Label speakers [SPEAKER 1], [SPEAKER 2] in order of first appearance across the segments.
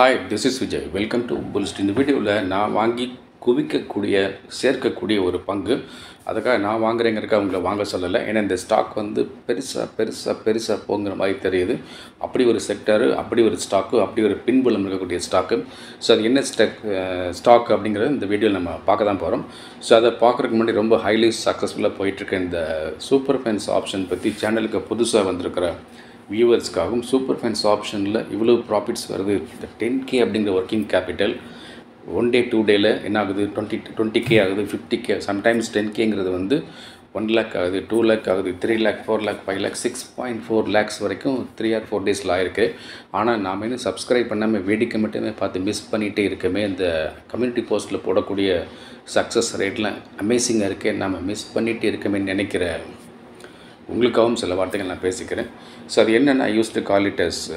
[SPEAKER 1] hi this is Vijay welcome to Bull Street இந்த வீடியோவில் நான் வாங்கி குவிக்கக்கூடிய சேர்க்கக்கூடிய ஒரு பங்கு அதுக்காக நான் வாங்குறேங்கிறதுக்காக உங்களை வாங்க சொல்லலை ஏன்னா இந்த ஸ்டாக் வந்து பெருசாக பெருசாக பெருசாக போங்கிற மாதிரி தெரியுது அப்படி ஒரு செக்டரு அப்படி ஒரு ஸ்டாக்கு அப்படி ஒரு பின்புலம் இருக்கக்கூடிய ஸ்டாக்கு ஸோ அது என்ன ஸ்டக் ஸ்டாக் அப்படிங்கிறது இந்த வீடியோவில் நம்ம பார்க்க தான் போகிறோம் ஸோ அதை பார்க்குறதுக்கு முன்னாடி ரொம்ப ஹைலி சக்ஸஸ்ஃபுல்லாக போயிட்டுருக்க இந்த சூப்பர் ஃபென்ஸ் ஆப்ஷன் பற்றி சேனலுக்கு புதுசாக வந்திருக்கிற வியூவர்ஸ்க்காகவும் சூப்பர் ஃபைன்ஸ் ஆப்ஷனில் இவ்வளோ ப்ராஃபிட்ஸ் வருது இந்த டென் கே அப்படிங்கிற working capital one day two டேயில் என்ன ஆகுது டுவெண்ட்டி டுவெண்ட்டி கே ஆகுது ஃபிஃப்டி கே சம்டைம்ஸ் டென் கேங்கிறது வந்து ஒன் லேக் ஆகுது டூ லேக் ஆகுது three lakh four lakh five lakh six point four lakhs வரைக்கும் த்ரீ ஆர் ஃபோர் டேஸில் ஆயிருக்கு ஆனால் நாம் இன்னும் சப்ஸ்கிரைப் பண்ணாமல் வேடிக்கை மட்டுமே பார்த்து மிஸ் பண்ணிகிட்டே இருக்கமே இந்த கம்யூனிட்டி போஸ்ட்டில் போடக்கூடிய சக்ஸஸ் ரேட்லாம் அமேசிங்காக இருக்கே நாம் மிஸ் பண்ணிகிட்டே இருக்கமே நினைக்கிற உங்களுக்காகவும் சில வார்த்தைகள் நான் பேசிக்கிறேன் ஸோ அது என்னென்னா use to call it as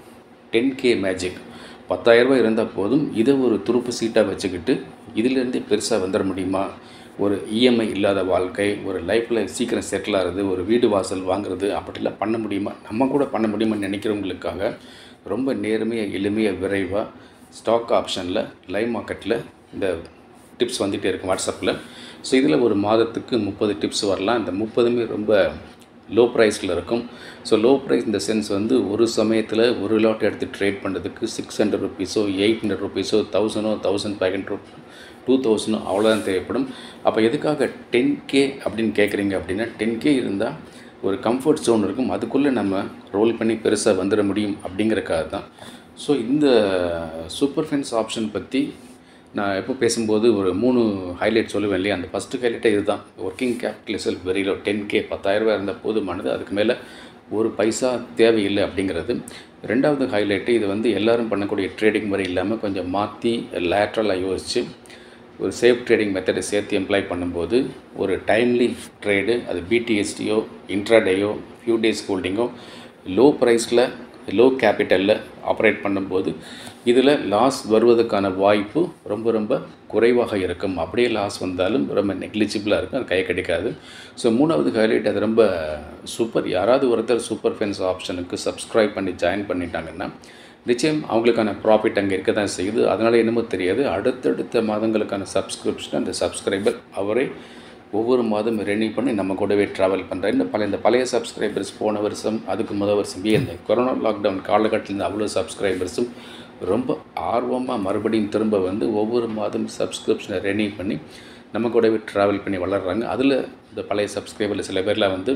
[SPEAKER 1] ten K magic பத்தாயிரரூபா இருந்தால் போதும் இதை ஒரு துருப்பு சீட்டாக வச்சுக்கிட்டு இதிலேருந்தே பெருசாக வந்துட முடியுமா ஒரு இஎம்ஐ இல்லாத வாழ்க்கை ஒரு லைஃப்பில் சீக்கிரம் செட்டில் ஆகிறது ஒரு வீடு வாசல் வாங்குறது அப்படிலாம் பண்ண முடியுமா நம்ம கூட பண்ண முடியுமான்னு நினைக்கிறவங்களுக்காக ரொம்ப நேர்மையாக எளிமையாக விரைவாக ஸ்டாக் ஆப்ஷனில் லைவ் மார்க்கெட்டில் இந்த டிப்ஸ் வந்துகிட்டே இருக்கும் வாட்ஸ்அப்பில் ஸோ இதில் ஒரு மாதத்துக்கு முப்பது டிப்ஸ் வரலாம் இந்த முப்பதுமே ரொம்ப லோ ப்ரைஸில் இருக்கும் ஸோ லோ ப்ரைஸ் இந்த சென்ஸ் வந்து ஒரு சமயத்தில் ஒரு லாட் எடுத்து ட்ரேட் பண்ணுறதுக்கு சிக்ஸ் ஹண்ட்ரட் ருபீஸோ எயிட் ஹண்ட்ரட் ருபீஸோ தௌசண்டோ தௌசண்ட் ஃபைவ் ஹண்ட்ரட் டூ தௌசண்டோ அவ்வளோதான் தேவைப்படும் அப்போ எதுக்காக டென் கே அப்படின்னு கேட்குறீங்க அப்படின்னா டென் கே இருந்தால் ஒரு கம்ஃபர்ட் ஜோன் இருக்கும் அதுக்குள்ளே நம்ம ரோல் பண்ணி பெருசாக வந்துட முடியும் அப்படிங்கிறக்காக தான் ஸோ இந்த சூப்பர் ஃபென்ஸ் ஆப்ஷன் பற்றி நான் எப்போ பேசும்போது ஒரு மூணு ஹைலைட் சொல்லுவேன் இல்லையா அந்த ஃபஸ்ட்டு ஹைலைட்டே இதுதான் working capital sell very low ten K பத்தாயிரரூபா இருந்த போதுமானது அதுக்கு மேலே ஒரு பைசா தேவையில்லை அப்படிங்கிறது ரெண்டாவது ஹைலைட்டு இது வந்து எல்லோரும் பண்ணக்கூடிய ட்ரேடிங் முறை இல்லாமல் கொஞ்சம் மாற்றி லேட்ரலாக யோசித்து ஒரு சேஃப் ட்ரேடிங் மெத்தடை சேர்த்து எம்ப்ளாய் பண்ணும்போது ஒரு டைம்லி ட்ரேடு அது பிடிஎஸ்டியோ இன்ட்ராடேயோ ஃபியூ டேஸ் ஹோல்டிங்கோ லோ ப்ரைஸில் லோ கேபிட்டலில் ஆப்ரேட் பண்ணும்போது இதில் லாஸ் வருவதற்கான வாய்ப்பு ரொம்ப ரொம்ப குறைவாக இருக்கும் அப்படியே லாஸ் வந்தாலும் ரொம்ப நெக்லிஜிபிளாக இருக்கும் அது கை கிடைக்காது ஸோ மூணாவது ஹைலைட் அது ரொம்ப சூப்பர் யாராவது ஒருத்தர் சூப்பர் ஃபென்ஸ் ஆப்ஷனுக்கு சப்ஸ்கிரைப் பண்ணி ஜாயின் பண்ணிட்டாங்கன்னா நிச்சயம் அவங்களுக்கான ப்ராஃபிட் அங்கே இருக்க தான் செய்யுது அதனால் என்னமோ தெரியாது அடுத்தடுத்த மாதங்களுக்கான சப்ஸ்கிரிப்ஷன் அந்த சப்ஸ்கிரைபர் அவரே ஒவ்வொரு மாதம் ரெனியூ பண்ணி நம்ம கூடவே ட்ராவல் பண்ணுறேன் இந்த பழைய இந்த பழைய சப்ஸ்கிரைபர்ஸ் போன வருஷம் அதுக்கு முதல் வருஷம் இந்த கொரோனா லாக்டவுன் காலகட்டத்தில் அவ்வளோ சப்ஸ்கிரைபர்ஸும் ரொம்ப ஆர்வமாக மறுபடியும் திரும்ப வந்து ஒவ்வொரு மாதம் சப்ஸ்கிரிப்ஷனை ரெனியூ பண்ணி நம்ம கூடவே ட்ராவல் பண்ணி வளர்கிறாங்க அதில் இந்த பழைய சப்ஸ்கிரைபரில் சில பேர்லாம் வந்து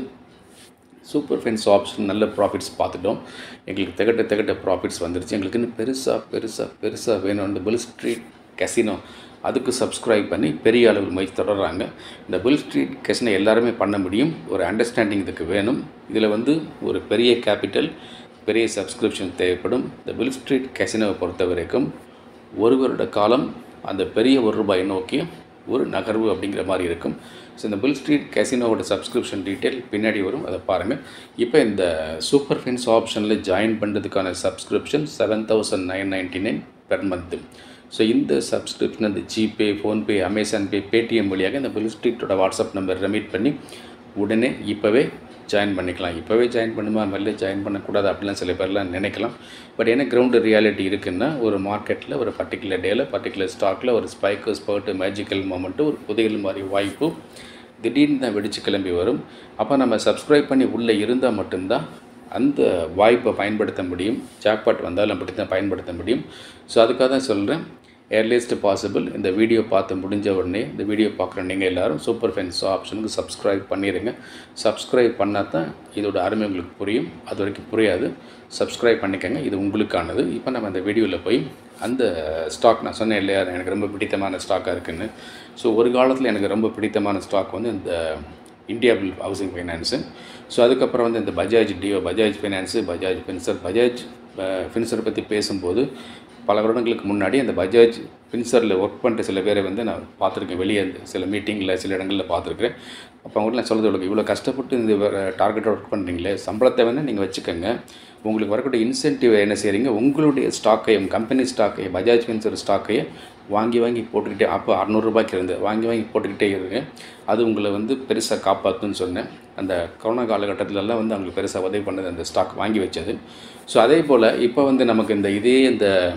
[SPEAKER 1] சூப்பர் ஃபென்ஸ் ஆப்ஷன் நல்ல ப்ராஃபிட்ஸ் பார்த்துட்டோம் எங்களுக்கு திகட்ட திகட்ட ப்ராஃபிட்ஸ் வந்துருச்சு எங்களுக்கு இன்னும் பெருசாக பெருசாக பெருசாக வேணும் இந்த புல் ஸ்ட்ரீட் கசினோ அதுக்கு சப்ஸ்கிரைப் பண்ணி பெரிய அளவில் முயற்சி தொடர்றாங்க இந்த புல் ஸ்ட்ரீட் கசினோ எல்லாருமே பண்ண முடியும் ஒரு அண்டர்ஸ்டாண்டிங் இதுக்கு வேணும் இதில் வந்து ஒரு பெரிய கேபிட்டல் பெரிய சப்ஸ்கிரிப்ஷன் தேவைப்படும் இந்த புல் ஸ்ட்ரீட் கசினோவை பொறுத்த வரைக்கும் ஒரு வருட காலம் அந்த பெரிய ஒரு ரூபாய் நோக்கி ஒரு நகர்வு அப்படிங்கிற மாதிரி இருக்கும் ஸோ இந்த புல் ஸ்ட்ரீட் கேசினோவோட சப்ஸ்கிரிப்ஷன் டீட்டெயில் பின்னாடி வரும் அதை பாருங்கள் இப்போ இந்த சூப்பர் ஃபின்ஸ் ஆப்ஷனில் ஜாயின் பண்ணுறதுக்கான subscription seven thousand nine ninety nine per month so இந்த சப்ஸ்கிரிப்ஷன் அந்த GPay PhonePe Amazon Pay Paytm வழியாக இந்த புல் ஸ்ட்ரீட்டோட வாட்ஸ்அப் நம்பர் ரெமீட் பண்ணி உடனே இப்போவே ஜாயின் பண்ணிக்கலாம் இப்போவே ஜாயின் பண்ணுமா மெல்ல ஜாயின் பண்ணக்கூடாது அப்படிலாம் சில பேர்லாம் நினைக்கலாம் பட் என்ன கிரவுண்டு ரியாலிட்டி இருக்குன்னா ஒரு மார்க்கெட்டில் ஒரு பர்டிகுலர் டேயில் பர்டிகுலர் ஸ்டாக்கில் ஒரு ஸ்பைக்கு ஸ்பர்ட்டு மேஜிக்கல் மூமெண்ட்டு ஒரு புதையல் மாதிரி வாய்ப்பு திடீர்னு தான் வெடிச்சு கிளம்பி வரும் அப்போ நம்ம சப்ஸ்கிரைப் பண்ணி உள்ளே இருந்தால் மட்டும்தான் அந்த வாய்ப்பை பயன்படுத்த முடியும் ஜாக்பாட் வந்தாலும் அப்படி தான் பயன்படுத்த முடியும் ஸோ அதுக்காக தான் சொல்கிறேன் ஏர்லியஸ்ட் பாசிபிள் இந்த வீடியோ பார்த்து முடிஞ்ச உடனே இந்த வீடியோ பார்க்குற நீங்கள் எல்லோரும் சூப்பர் ஃபென்ஸ் ஆப்ஷனுக்கு சப்ஸ்கிரைப் பண்ணிடுங்க சப்ஸ்கிரைப் பண்ணால் தான் இதோட அருமை உங்களுக்கு புரியும் அது வரைக்கும் புரியாது சப்ஸ்கிரைப் பண்ணிக்கோங்க இது உங்களுக்கானது இப்போ நம்ம அந்த வீடியோவில் போய் அந்த ஸ்டாக் நான் சொன்னேன் இல்லையா எனக்கு ரொம்ப பிடித்தமான ஸ்டாக்காக இருக்குன்னு ஸோ ஒரு காலத்தில் எனக்கு ரொம்ப பிடித்தமான ஸ்டாக் வந்து இந்த India bill housing finance so அதுக்கப்புறம் வந்து இந்த பஜாஜ் டியோ Bajaj finance Bajaj Finserv Bajaj Finserv பற்றி பேசும்போது பல வருடங்களுக்கு முன்னாடி அந்த பஜாஜ் ஃபின்சரில் ஒர்க் பண்ணுற சில பேரை வந்து நான் பார்த்துருக்கேன் வெளியே சில மீட்டிங்கில் சில இடங்களில் பார்த்துருக்குறேன் அப்போ அவங்கள்ட்ட நான் சொல்கிறது உங்களுக்கு இவ்வளோ கஷ்டப்பட்டு இந்த டார்கெட்டை ஒர்க் பண்ணுறீங்களே சம்பளத்தை வேணால் நீங்கள் வச்சுக்கோங்க உங்களுக்கு வரக்கூடிய இன்சென்டிவ் என்ன செய்கிறீங்க உங்களுடைய ஸ்டாக்கையும் கம்பெனி ஸ்டாக்கையும் பஜாஜ் ஃபின்சர் ஸ்டாக்கையை வாங்கி வாங்கி போட்டுக்கிட்டே அப்போ அறநூறுபாய்க்கு இருந்து வாங்கி வாங்கி போட்டுக்கிட்டே இருங்க அது உங்களை வந்து பெருசாக காப்பாற்றுன்னு சொன்னேன் அந்த கொரோனா காலகட்டத்திலலாம் வந்து அவங்களுக்கு பெருசாக உதவி பண்ணது அந்த ஸ்டாக் வாங்கி வச்சது ஸோ அதே போல் இப்போ வந்து நமக்கு இந்த இதே இந்த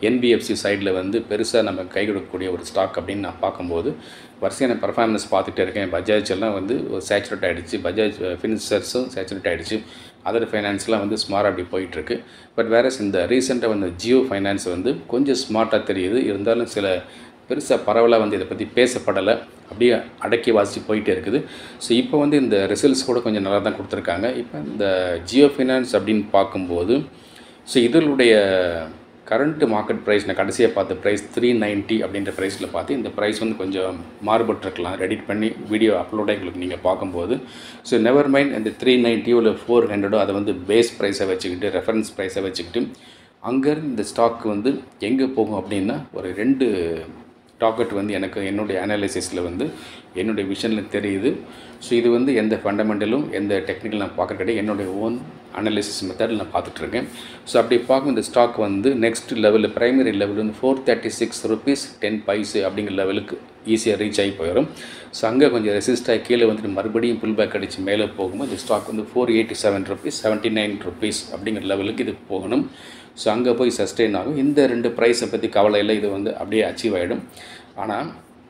[SPEAKER 1] என்பிஎஃப்சி சைடில் வந்து பெருசாக நம்ம கை கொடுக்கக்கூடிய ஒரு ஸ்டாக் அப்படின்னு நான் பார்க்கும்போது வரிசையான பர்ஃபார்மன்ஸ் பார்த்துட்டே இருக்கேன் பஜாஜ் எல்லாம் வந்து ஒரு சேச்சுரேட் ஆகிடுச்சு பஜாஜ் ஃபினிஷர்ஸும் சேச்சுரேட் ஆகிடுச்சு அதர் ஃபைனான்ஸ்லாம் வந்து ஸ்மார்ட் அப்படி போயிட்டுருக்கு பட் வேற இந்த ரீசெண்டாக வந்து ஜியோ ஃபைனான்ஸ் வந்து கொஞ்சம் ஸ்மார்ட்டாக தெரியுது இருந்தாலும் சில பெருசாக பரவலாக வந்து இதை பற்றி பேசப்படலை அப்படியே அடக்கி வாசித்து போயிட்டே இருக்குது ஸோ இப்போ வந்து இந்த ரிசல்ட்ஸ் கூட கொஞ்சம் நல்லா தான் கொடுத்துருக்காங்க இப்போ இந்த ஜியோ ஃபைனான்ஸ் அப்படின்னு பார்க்கும்போது ஸோ இதனுடைய கரண்ட் மார்க்கெட் ப்ரைஸ் நான் கடைசியாக பார்த்த ப்ரைஸ் த்ரீ நைன்ட்டி அப்படின்ற ப்ரைஸில் பார்த்து இந்த ப்ரைஸ் வந்து கொஞ்சம் மாறுபட்டிருக்கலாம் எடிட் பண்ணி வீடியோ அப்லோடாக எங்களுக்கு நீங்கள் பார்க்கும்போது ஸோ நெவர் மைண்ட் இந்த த்ரீ நைன்ட்டியோ இல்லை ஃபோர் ஹண்ட்ரடோ அதை வந்து பேஸ் ப்ரைஸை வச்சுக்கிட்டு ரெஃபரன்ஸ் ப்ரைஸை வச்சுக்கிட்டு அங்கேருந்து இந்த ஸ்டாக் வந்து எங்கே போகும் அப்படின்னா ஒரு ரெண்டு டார்கெட் வந்து எனக்கு என்னுடைய அனாலிசிஸில் வந்து என்னுடைய விஷனில் தெரியுது ஸோ இது வந்து எந்த ஃபண்டமெண்டலும் எந்த டெக்னிக்கல் நான் பார்க்க கிடையாது என்னுடைய ஓன் அனாலிசிஸ் மெத்தடில் நான் பார்த்துட்ருக்கேன் ஸோ அப்படி பார்க்கும் இந்த ஸ்டாக் வந்து நெக்ஸ்ட் லெவலில் ப்ரைமரி லெவல் வந்து four thirty six rupees ten பைசு அப்படிங்கிற லெவலுக்கு ஈஸியாக ரீச் ஆகி போயிடும் ஸோ அங்கே கொஞ்சம் ரெசிஸ்ட் ஆகி கீழே வந்துட்டு மறுபடியும் புல் பேக் அடித்து மேலே போகும்போது இந்த ஸ்டாக் வந்து four eighty seven rupees seventy nine rupees அப்படிங்கிற லெவலுக்கு இது போகணும் ஸோ அங்கே போய் சஸ்டெயின் ஆகும் இந்த ரெண்டு ப்ரைஸை பற்றி கவலை இல்லை இது வந்து அப்படியே அச்சீவ் ஆகிடும் ஆனால்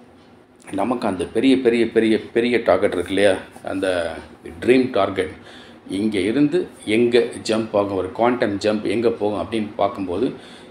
[SPEAKER 1] நமக்கு அந்த பெரிய பெரிய பெரிய பெரிய டார்கெட் இருக்கு இல்லையா அந்த ட்ரீம் டார்கெட் இங்கே இருந்து எங்கே ஜம்ப் ஆகும் ஒரு குவாண்டம் ஜம்ப் எங்கே போகும் அப்படின்னு பார்க்கும்போது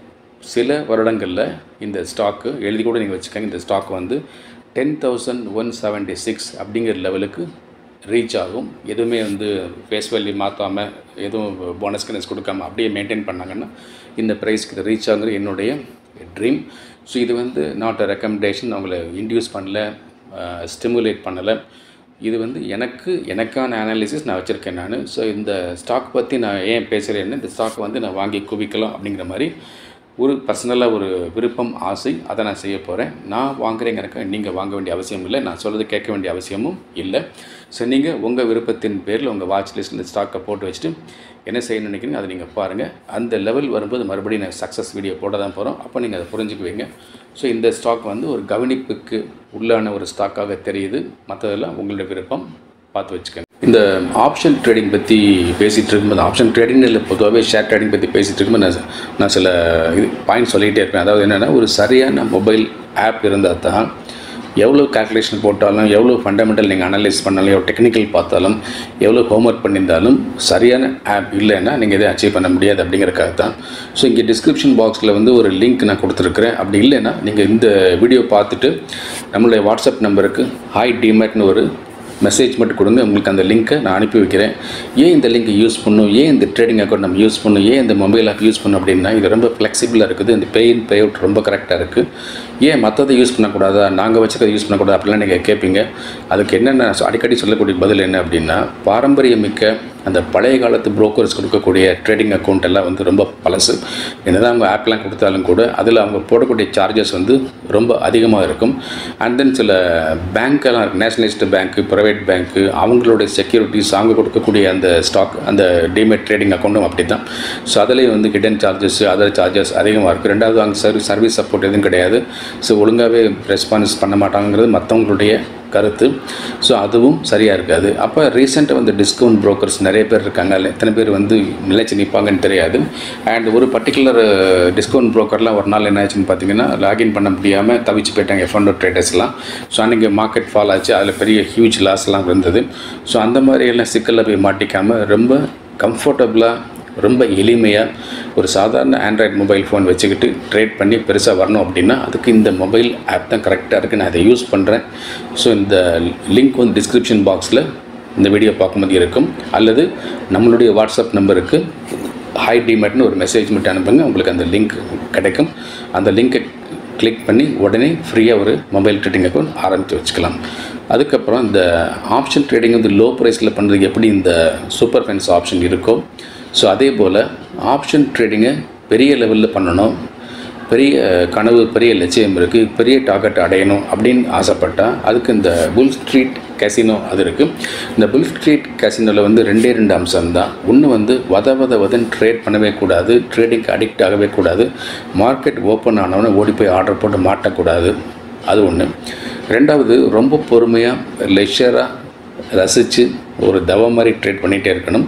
[SPEAKER 1] சில வருடங்களில் இந்த ஸ்டாக்கு எழுதி கூட நீங்கள் வச்சுக்கோங்க இந்த ஸ்டாக் வந்து ten thousand one seventy six அப்படிங்கிற லெவலுக்கு ரீச் ஆகும் எதுவுமே வந்து ஃபேஸ் வேல்யூ மாற்றாமல் எதுவும் போனஸ் கனஸ் கொடுக்காம அப்படியே மெயின்டைன் பண்ணாங்கன்னா இந்த ப்ரைஸ்க்கு இது ரீச் ஆகுங்கிற என்னுடைய ட்ரீம் ஸோ இது வந்து நாட் அ ரெக்கமெண்டேஷன் அவங்கள இன்டியூஸ் பண்ணல ஸ்டிமுலேட் பண்ணலை இது வந்து எனக்கு எனக்கான அனாலிசிஸ் நான் வச்சுருக்கேன் நான் ஸோ இந்த ஸ்டாக் பற்றி நான் ஏன் பேசுகிறேன்னு இந்த ஸ்டாக் வந்து நான் வாங்கி குவிக்கலாம் அப்படிங்கிற மாதிரி ஒரு பர்சனலாக ஒரு விருப்பம் ஆசை அதை நான் செய்ய போகிறேன் நான் வாங்குறேங்கிறக்க நீங்கள் வாங்க வேண்டிய அவசியம் இல்லை நான் சொல்கிறது கேட்க வேண்டிய அவசியமும் இல்லை ஸோ நீங்கள் உங்கள் விருப்பத்தின் பேரில் உங்கள் வாட்ச் லிஸ்ட்டில் ஸ்டாக்கை போட்டு வச்சுட்டு என்ன செய்யணும்னு நினைக்கிறீங்க அதை நீங்கள் பாருங்கள் அந்த லெவல் வரும்போது மறுபடியும் நான் சக்ஸஸ் வீடியோ போட தான் போகிறோம் அப்போ நீங்கள் அதை புரிஞ்சுக்குவீங்க ஸோ இந்த ஸ்டாக் வந்து ஒரு கவனிப்புக்கு உள்ளான ஒரு ஸ்டாக்காக தெரியுது மற்றதெல்லாம் உங்களுடைய விருப்பம் பார்த்து வச்சுக்கோங்க இந்த ஆப்ஷன் ட்ரேடிங் பற்றி பேசிகிட்டு இருக்கும்போது ஆப்ஷன் ட்ரேடிங் இல்லை பொதுவாகவே ஷேர் ட்ரேடிங் பற்றி பேசிகிட்டு இருக்கும்போது நான் நான் சில இது பாயிண்ட் சொல்லிகிட்டே இருப்பேன் அதாவது என்னென்னா ஒரு சரியான மொபைல் ஆப் இருந்தால் தான் எவ்வளோ கால்குலேஷன் போட்டாலும் எவ்வளோ ஃபண்டமெண்டல் நீங்கள் அனலைஸ் பண்ணாலும் எவ்வளோ டெக்னிக்கல் பார்த்தாலும் எவ்வளோ ஹோம்ஒர்க் பண்ணியிருந்தாலும் சரியான ஆப் இல்லைன்னா நீங்கள் எதையும் அச்சீவ் பண்ண முடியாது அப்படிங்கிறக்காக தான் ஸோ இங்கே டிஸ்கிரிப்ஷன் பாக்ஸில் வந்து ஒரு லிங்க் நான் கொடுத்துருக்குறேன் அப்படி இல்லைன்னா நீங்கள் இந்த வீடியோ பார்த்துட்டு நம்மளுடைய வாட்ஸ்அப் நம்பருக்கு ஹாய் டிமேட்னு ஒரு மெசேஜ் மட்டும் கொடுங்க உங்களுக்கு அந்த லிங்க்கை நான் அனுப்பி வைக்கிறேன் ஏன் இந்த லிங்க் யூஸ் பண்ணும் ஏன் இந்த ட்ரேடிங் அக்கௌண்ட் நம்ம யூஸ் பண்ணும் ஏன் இந்த மொபைல் ஆப் யூஸ் பண்ணும் அப்படின்னா இது ரொம்ப ஃப்ளெக்சிபிளாக இருக்குது இந்த பே இன் பே அவுட் ரொம்ப கரெக்டாக இருக்குது ஏன் மற்றதை யூஸ் பண்ணக்கூடாதா நாங்கள் வச்சுக்கிறத யூஸ் பண்ணக்கூடாது அப்படிலாம் நீங்கள் கேட்பீங்க அதுக்கு என்னென்ன அடிக்கடி சொல்லக்கூடிய பதில் என்ன அப்படின்னா பாரம்பரியமிக்க அந்த பழைய காலத்து புரோக்கர்ஸ் கொடுக்கக்கூடிய ட்ரேடிங் அக்கௌண்ட் எல்லாம் வந்து ரொம்ப பழசு என்னதான் அவங்க ஆப்லாம் கொடுத்தாலும் கூட அதில் அவங்க போடக்கூடிய சார்ஜஸ் வந்து ரொம்ப அதிகமாக இருக்கும் அண்ட் தென் சில பேங்க்கெல்லாம் இருக்குது நேஷனலிஸ்ட் பேங்க்கு ப்ரைவேட் பேங்க்கு அவங்களுடைய செக்யூரிட்டிஸ் அவங்க கொடுக்கக்கூடிய அந்த ஸ்டாக் அந்த டிமேட் ட்ரேடிங் அக்கௌண்ட்டும் அப்படி தான் ஸோ அதுலேயும் வந்து ஹிடன் சார்ஜஸ் அதர் சார்ஜஸ் அதிகமாக இருக்குது ரெண்டாவது அங்கே சர்வீஸ் சர்வீஸ் சப்போர்ட் எதுவும் கிடையாது ஸோ ஒழுங்காகவே ரெஸ்பான்ஸ் பண்ண மாட்டாங்கிறது மற்றவங்களுடைய கருத்து ஸோ அதுவும் சரியாக இருக்காது அப்போ ரீசெண்டாக வந்து டிஸ்கவுண்ட் ப்ரோக்கர்ஸ் நிறைய பேர் இருக்காங்க அதில் எத்தனை பேர் வந்து நிலைச்சு நிற்பாங்கன்னு தெரியாது அண்ட் ஒரு பர்டிகுலர் டிஸ்கவுண்ட் ப்ரோக்கர்லாம் ஒரு நாள் என்ன ஆச்சுன்னு பார்த்தீங்கன்னா லாகின் பண்ண முடியாமல் தவிச்சு போயிட்டாங்க எஃப்என்டோ ட்ரேடர்ஸ்லாம் ஸோ அன்றைக்கி மார்க்கெட் ஃபால் ஆச்சு அதில் பெரிய ஹியூஜ் லாஸ்லாம் இருந்தது ஸோ அந்த மாதிரி எல்லாம் சிக்கலில் போய் மாட்டிக்காமல் ரொம்ப கம்ஃபர்டபுளாக ரொம்ப எளிமையாக ஒரு சாதாரண ஆண்ட்ராய்டு மொபைல் ஃபோன் வச்சுக்கிட்டு ட்ரேட் பண்ணி பெருசாக வரணும் அப்படின்னா அதுக்கு இந்த மொபைல் ஆப் தான் கரெக்டாக இருக்குது நான் அதை யூஸ் பண்ணுறேன் ஸோ இந்த லிங்க் வந்து டிஸ்கிரிப்ஷன் பாக்ஸில் இந்த வீடியோ பார்க்கும்போது இருக்கும் அல்லது நம்மளுடைய வாட்ஸ்அப் நம்பருக்கு ஹாய் டிமேட்னு ஒரு மெசேஜ் மட்டும் அனுப்புங்க உங்களுக்கு அந்த லிங்க் கிடைக்கும் அந்த லிங்க்கை கிளிக் பண்ணி உடனே ஃப்ரீயாக ஒரு மொபைல் ட்ரேடிங் அக்கௌண்ட் ஆரம்பித்து வச்சுக்கலாம் அதுக்கப்புறம் இந்த ஆப்ஷன் ட்ரேடிங் வந்து லோ ப்ரைஸில் பண்ணுறதுக்கு எப்படி இந்த சூப்பர் ஃபைன்ஸ் ஆப்ஷன் இருக்கோ ஸோ அதே போல் ஆப்ஷன் ட்ரேடிங்கை பெரிய லெவலில் பண்ணணும் பெரிய கனவு பெரிய லட்சியம் இருக்குது பெரிய டார்கெட் அடையணும் அப்படின்னு ஆசைப்பட்டால் அதுக்கு இந்த புல் ஸ்ட்ரீட் கேசினோ அது இருக்குது இந்த புல் ஸ்ட்ரீட் கேசினோவில் வந்து ரெண்டே ரெண்டு அம்சம் தான் ஒன்று வந்து வத வத வதன் ட்ரேட் பண்ணவே கூடாது ட்ரேடிங்க்கு அடிக்ட் ஆகவே கூடாது மார்க்கெட் ஓப்பன் ஆனவொடனே ஓடி போய் ஆர்டர் போட்டு மாட்டக்கூடாது அது ஒன்று ரெண்டாவது ரொம்ப பொறுமையாக லெஷராக ரசித்து ஒரு தவ மாதிரி ட்ரேட் பண்ணிகிட்டே இருக்கணும்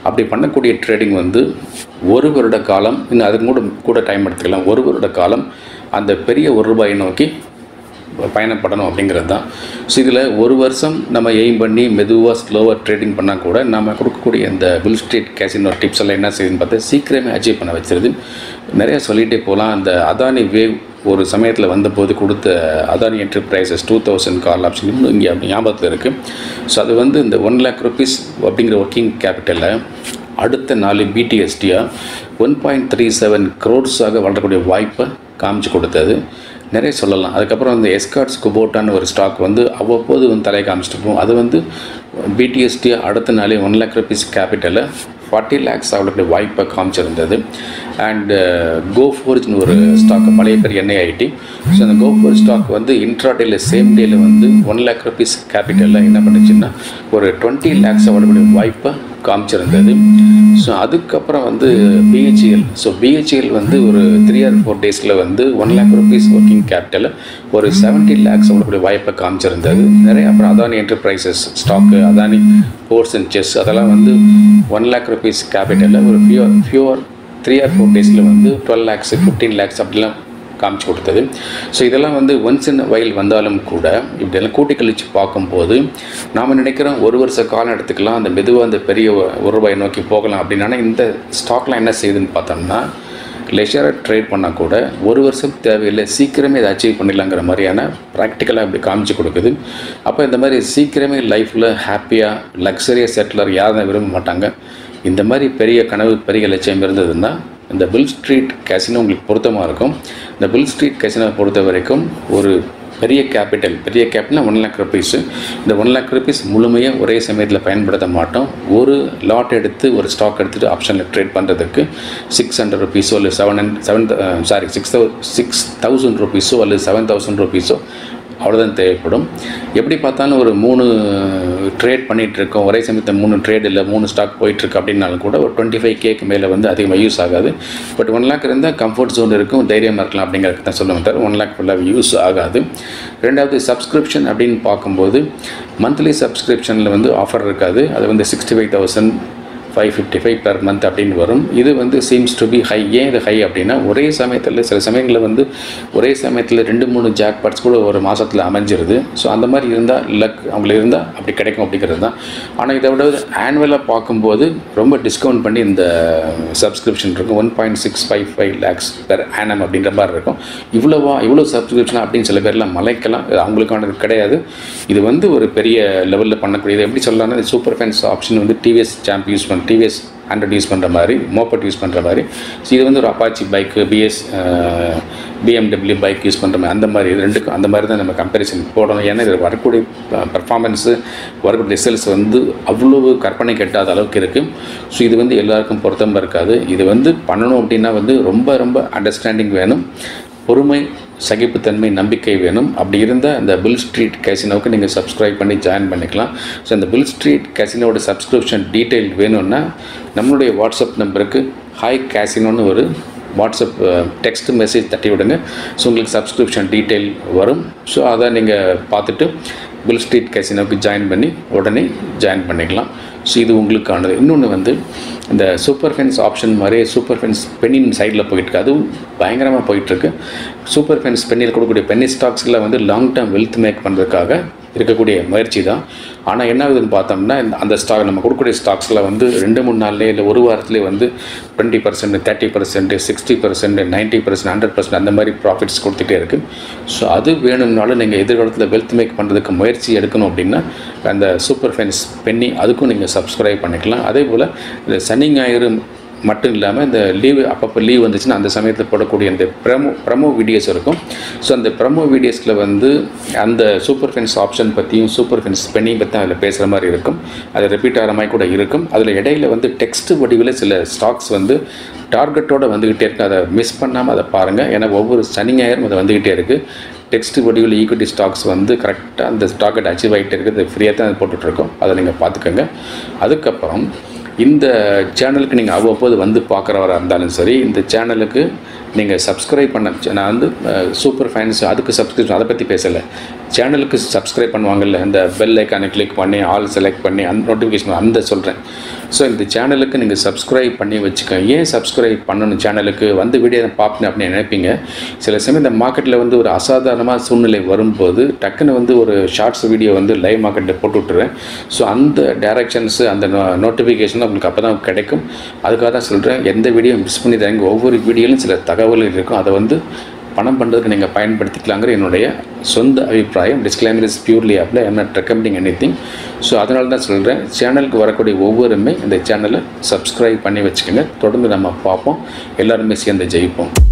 [SPEAKER 1] அப்படி பண்ணக்கூடிய ட்ரேடிங் வந்து ஒரு வருட காலம் இன்னும் அதுக்கு கூட கூட டைம் எடுத்துக்கலாம் ஒரு வருட காலம் அந்த பெரிய ஒரு ரூபாயை நோக்கி பயணப்படணும் அப்படிங்கிறது தான் ஸோ இதில் ஒரு வருஷம் நம்ம எய்ம் பண்ணி மெதுவாக ஸ்லோவாக ட்ரேடிங் பண்ணால் கூட நம்ம கொடுக்கக்கூடிய இந்த பில் ஸ்ட்ரீட் கேசினோ டிப்ஸ் எல்லாம் என்ன செய்யுதுன்னு பார்த்தா சீக்கிரமே அச்சீவ் பண்ண வச்சிருது நிறைய சொல்லிகிட்டே போகலாம் அந்த அதானி வேவ் ஒரு சமயத்தில் வந்தபோது கொடுத்த Adani Enterprises two thousand call option இன்னும் இங்கே அப்படி ஞாபகத்தில் இருக்குது ஸோ அது வந்து இந்த ஒன் லேக் ருபீஸ் அப்படிங்கிற ஒர்க்கிங் கேபிட்டலை அடுத்த நாலு பிடிஎஸ்டியாக ஒன் பாயிண்ட் த்ரீ செவன் க்ரோட்ஸாக வளரக்கூடிய வாய்ப்பை காமிச்சு கொடுத்தது நிறைய சொல்லலாம் அதுக்கப்புறம் இந்த எஸ்கார்ட்ஸ் குபோட்டான்னு ஒரு ஸ்டாக் வந்து அவ்வப்போது வந்து தலையை காமிச்சிட்டு போகும் அது வந்து பிடிஎஸ்டி அடுத்த நாளே ஒன் லேக் ருபீஸ் கேபிட்டலை ஃபார்ட்டி லேக்ஸ் அவளுடைய வாய்ப்பை காமிச்சிருந்தது அண்டு கோஃபோர்ஜ்னு ஒரு ஸ்டாக் பழைய பேர் என்ஐஐடி ஸோ அந்த கோஃபோர் ஸ்டாக் வந்து இன்ட்ராடேல சேம் டேல வந்து ஒன் லேக் ருபீஸ் கேபிட்டலில் என்ன பண்ணுச்சுன்னா ஒரு டுவெண்ட்டி லேக்ஸ் அவளுடைய வாய்ப்பை காமிச்சிருந்தது ஸோ அதுக்கப்புறம் வந்து பிஹெச்இஎல் ஸோ பிஹெச்இஎல் வந்து ஒரு த்ரீ ஆர் ஃபோர் டேஸில் வந்து ஒன் லேக் ருபீஸ் ஒர்க்கிங் கேபிட்டலில் ஒரு செவன்ட்டி லேக்ஸ் அவங்களுடைய வாய்ப்பை காமிச்சிருந்தது நிறைய அப்புறம் Adani Enterprises stock Adani Ports and SEZ அதெல்லாம் வந்து ஒன் லேக் ருபீஸ் கேபிட்டலில் ஒரு fewer fewer three or four டேஸில் வந்து டுவெல் லேக்ஸ் ஃபிஃப்டீன் லேக்ஸ் அப்படிலாம் காமிச்சு கொடுத்தது ஸோ இதெல்லாம் வந்து ஒன்ஸ் இன் வயல் வந்தாலும் கூட இப்படியெல்லாம் கூட்டி கழித்து பார்க்கும்போது நாம் நினைக்கிறோம் ஒரு வருஷ காலம் எடுத்துக்கலாம் அந்த மெதுவாக அந்த பெரிய ஒரு ரூபாயை நோக்கி போகலாம் அப்படின்னா இந்த ஸ்டாக்லாம் என்ன செய்யுதுன்னு பார்த்தோம்னா லெஷராக ட்ரேட் பண்ணால் கூட ஒரு வருஷம் தேவையில்லை சீக்கிரமே இதை அச்சீவ் பண்ணிடலாங்கிற மாதிரியான ப்ராக்டிக்கலாக இப்படி காமிச்சு கொடுக்குது அப்போ இந்த மாதிரி சீக்கிரமே லைஃப்பில் ஹாப்பியாக லக்ஸரியாக செட்டிலர் யாரும் விரும்ப மாட்டாங்க இந்த மாதிரி பெரிய கனவு பெரிய லட்சியம் இருந்ததுன்னா இந்த பில் ஸ்ட்ரீட் கேசினோ உங்களுக்கு பொருத்தமாக இருக்கும் இந்த பில் ஸ்ட்ரீட் கேசினோ பொறுத்த வரைக்கும் ஒரு பெரிய கேபிட்டல் பெரிய கேபிட்டல் ஒன் லேக் ருபீஸு இந்த ஒன் லேக் ருபீஸ் முழுமையாக ஒரே சமயத்தில் பயன்படுத்த மாட்டோம் ஒரு லாட் எடுத்து ஒரு ஸ்டாக் எடுத்துகிட்டு ஆப்ஷனில் ட்ரேட் பண்ணுறதுக்கு சிக்ஸ் ஹண்ட்ரட் ருபீஸோ இல்லை seven hundred seven sorry six தௌ சிக்ஸ் தௌசண்ட் ருபீஸோ அல்லது செவன் தௌசண்ட் ருபீஸோ அவ்வளோதான் தேவைப்படும் எப்படி பார்த்தாலும் ஒரு மூணு ட்ரேட் பண்ணிகிட்டு இருக்கோம் ஒரே சமயத்தில் மூணு ட்ரேட் இல்லை மூணு ஸ்டாக் போயிட்டுருக்கு அப்படின்னாலும் கூட ஒரு டுவெண்ட்டி ஃபைவ் கேக்கு மேலே வந்து அதிகமாக யூஸ் ஆகாது பட் ஒன் லேக் இருந்தால் கம்ஃபர்ட் ஜோன் இருக்கும் தைரியமாக இருக்கலாம் அப்படிங்கிறது தான் சொல்ல மாட்டார் ஒன் லேக் ஃபுல்லாக யூஸ் ஆகாது ரெண்டாவது சப்ஸ்கிரிப்ஷன் அப்படின்னு பார்க்கும்போது மந்த்லி சப்ஸ்கிரிப்ஷனில் வந்து ஆஃபர் இருக்காது அது வந்து sixty five thousand five fifty five per month அப்படின்னு வரும் இது வந்து சீம்ஸ் டு பி ஹை ஏன் இது ஹை அப்படின்னா ஒரே சமயத்தில் சில சமயங்களில் வந்து ஒரே சமயத்தில் ரெண்டு மூணு ஜாக் பாட்ஸ் கூட ஒரு மாதத்தில் அமைஞ்சிருது ஸோ அந்த மாதிரி இருந்தால் லக் அவங்களுக்கு இருந்தால் அப்படி கிடைக்கும் அப்படிங்கிறது தான் ஆனால் இதை விட ஆனுவலாக பார்க்கும்போது ரொம்ப டிஸ்கவுண்ட் பண்ணி இந்த சப்ஸ்கிரிப்ஷன் இருக்கும் one point six five five lakhs per annum அப்படின்ற மாதிரி இருக்கும் இவ்வளோவா இவ்வளோ சப்ஸ்கிரிப்ஷன் அப்படின்னு சில பேர்லாம் மலைக்கலாம் இது அவங்களுக்கானது கிடையாது இது வந்து ஒரு பெரிய லெவலில் பண்ணக்கூடியது எப்படி சொல்லலாம்னா இந்த சூப்பர் ஃபேன்ஸ் ஆப்ஷன் வந்து டிவிஎஸ் சாம்ப் யூஸ் பண்ண டிவிஎஸ் ஹண்ட்ரட் யூஸ் பண்ணுற மாதிரி மோப்பட் யூஸ் பண்ணுற மாதிரி ஸோ இது வந்து ஒரு Apache bike BS BMW bike use பண்ணுற மாதிரி அந்த மாதிரி இது ரெண்டுக்கும் அந்த மாதிரி தான் நம்ம கம்பேரிசன் போடணும் ஏன்னா இது வரக்கூடிய பர்ஃபார்மன்ஸு வரக்கூடிய ரிசல்ட்ஸ் வந்து அவ்வளவு கற்பனை கெட்டாத அளவுக்கு இருக்குது ஸோ இது வந்து எல்லாருக்கும் பொருத்தமாக இருக்காது இது வந்து பண்ணணும் அப்படின்னா வந்து ரொம்ப ரொம்ப அண்டர்ஸ்டாண்டிங் வேணும் பொறுமை சகிப்புத்தன்மை நம்பிக்கை வேணும் அப்படி இருந்தால் அந்த பில் ஸ்ட்ரீட் கேசினோவுக்கு நீங்கள் சப்ஸ்கிரைப் பண்ணி ஜாயின் பண்ணிக்கலாம் ஸோ அந்த பில் ஸ்ட்ரீட் கேசினோட சப்ஸ்கிரிப்ஷன் டீட்டெயில் வேணும்னா நம்மளுடைய வாட்ஸ்அப் நம்பருக்கு ஹாய் கேசினோன்னு ஒரு வாட்ஸ்அப் டெக்ஸ்ட் மெசேஜ் தட்டி விடுங்க ஸோ உங்களுக்கு சப்ஸ்கிரிப்ஷன் டீட்டெயில் வரும் ஸோ அதை நீங்கள் பார்த்துட்டு பில் ஸ்ட்ரீட் கேசினோவுக்கு ஜாயின் பண்ணி உடனே ஜாயின் பண்ணிக்கலாம் ஸோ இது உங்களுக்கானது இன்னொன்று வந்து இந்த சூப்பர் ஃபென்ஸ் ஆப்ஷன் மாதிரியே சூப்பர் ஃபென்ஸ் பெண்ணின் சைடில் போயிட்டுருக்கு அதுவும் பயங்கரமாக போயிட்டுருக்கு சூப்பர் ஃபென்ஸ் பெண்ணில் கொடுக்கக்கூடிய பென்னி ஸ்டாக்ஸில் வந்து லாங் டேர்ம் வெல்த் மேக் பண்ணுறதுக்காக இருக்கக்கூடிய முயற்சி தான் ஆனால் என்ன ஆகுதுன்னு பார்த்தோம்னா இந்த அந்த ஸ்டாக் நம்ம கொடுக்கக்கூடிய ஸ்டாக்ஸில் வந்து ரெண்டு மூணு நாள்லேயே இல்லை ஒரு வாரத்துலேயே வந்து twenty percent thirty percent sixty percent ninety percent hundred percent அந்த மாதிரி ப்ராஃபிட்ஸ் கொடுத்துட்டே இருக்குது ஸோ அது வேணும்னாலும் நீங்கள் எதிர்காலத்தில் வெல்த் மேக் பண்ணுறதுக்கு முயற்சி எடுக்கணும் அப்படின்னா அந்த சூப்பர் ஃபென்ஸ் பென்னி அதுக்கும் நீங்கள் சப்ஸ்கிரைப் பண்ணிக்கலாம் அதே போல் இந்த சனி ஞாயிறு மட்டும் இல்லாமல் இந்த லீவ் அப்பப்போ லீவ் வந்துச்சுன்னா அந்த சமயத்தில் போடக்கூடிய இந்த ப்ரமோ ப்ரமோ வீடியோஸ் இருக்கும் ஸோ அந்த ப்ரமோ வீடியோஸில் வந்து அந்த சூப்பர் ஃபென்ஸ் ஆப்ஷன் பற்றியும் சூப்பர் ஃபென்ஸ் பெண்ணையும் பற்றி அதில் பேசுகிற மாதிரி இருக்கும் அது ரிப்பீட் ஆகிற மாதிரி கூட இருக்கும் அதில் இடையில வந்து டெக்ஸ்ட் வடிவில் சில ஸ்டாக்ஸ் வந்து டார்கெட்டோடு வந்துக்கிட்டே இருக்குது அதை மிஸ் பண்ணாமல் அதை பாருங்கள் ஏன்னா ஒவ்வொரு சனி ஞாயிறும் அது வந்துக்கிட்டே இருக்குது டெக்ஸ்ட் வடிவில் ஈக்விட்டி ஸ்டாக்ஸ் வந்து கரெக்டாக அந்த டார்கெட் அச்சீவ் ஆகிட்டு இருக்குது ஃப்ரீயாக தான் போட்டுட்ருக்கோம் அதை நீங்கள் பார்த்துக்கோங்க அதுக்கப்புறம் இந்த சேனலுக்கு நீங்கள் அவ்வப்போது வந்து பார்க்குறவராக இருந்தாலும் சரி இந்த சேனலுக்கு நீங்கள் சப்ஸ்கிரைப் பண்ண நான் வந்து சூப்பர் ஃபேன்ஸ் அதுக்கு சப்ஸ்கிரிப்ஷன் அதை பற்றி பேசலை சேனலுக்கு சப்ஸ்கிரைப் பண்ணுவாங்கல்ல இந்த பெல் ஐக்கானை கிளிக் பண்ணி ஆல் செலக்ட் பண்ணி அந்த நோட்டிஃபிகேஷன் அந்த சொல்கிறேன் ஸோ இந்த சேனலுக்கு நீங்கள் சப்ஸ்கிரைப் பண்ணி வச்சுக்கோங்க ஏன் சப்ஸ்கிரைப் பண்ணணும் சேனலுக்கு வந்து வீடியோ பார்ப்பேன் அப்படின்னு நினைப்பீங்க சில சமயம் இந்த மார்க்கெட்டில் வந்து ஒரு அசாதாரணமான சூழ்நிலை வரும்போது டக்குன்னு வந்து ஒரு ஷார்ட்ஸ் வீடியோ வந்து லைவ் மார்க்கெட்டில் போட்டு விட்டுருவேன் ஸோ அந்த டைரக்ஷன்ஸு அந்த நோட்டிஃபிகேஷன் உங்களுக்கு அப்போ தான் கிடைக்கும் அதுக்காக தான் சொல்கிறேன் எந்த வீடியோ மிஸ் பண்ணி தரீங்க ஒவ்வொரு வீடியோலையும் சில தகவல்கள் இருக்கும் அதை வந்து பணம் பண்ணுறதுக்கு நீங்கள் பயன்படுத்திக்கலாங்கிற என்னுடைய சொந்த அபிப்பிராயம் disclaimer is purely apply I'm not recommending anything so அதனால தான் சொல்கிறேன் சேனலுக்கு வரக்கூடிய ஒவ்வொருமே இந்த சேனலை சப்ஸ்கிரைப் பண்ணி வச்சுக்கோங்க தொடர்ந்து நம்ம பார்ப்போம் எல்லாருமே சேர்ந்து ஜெயிப்போம்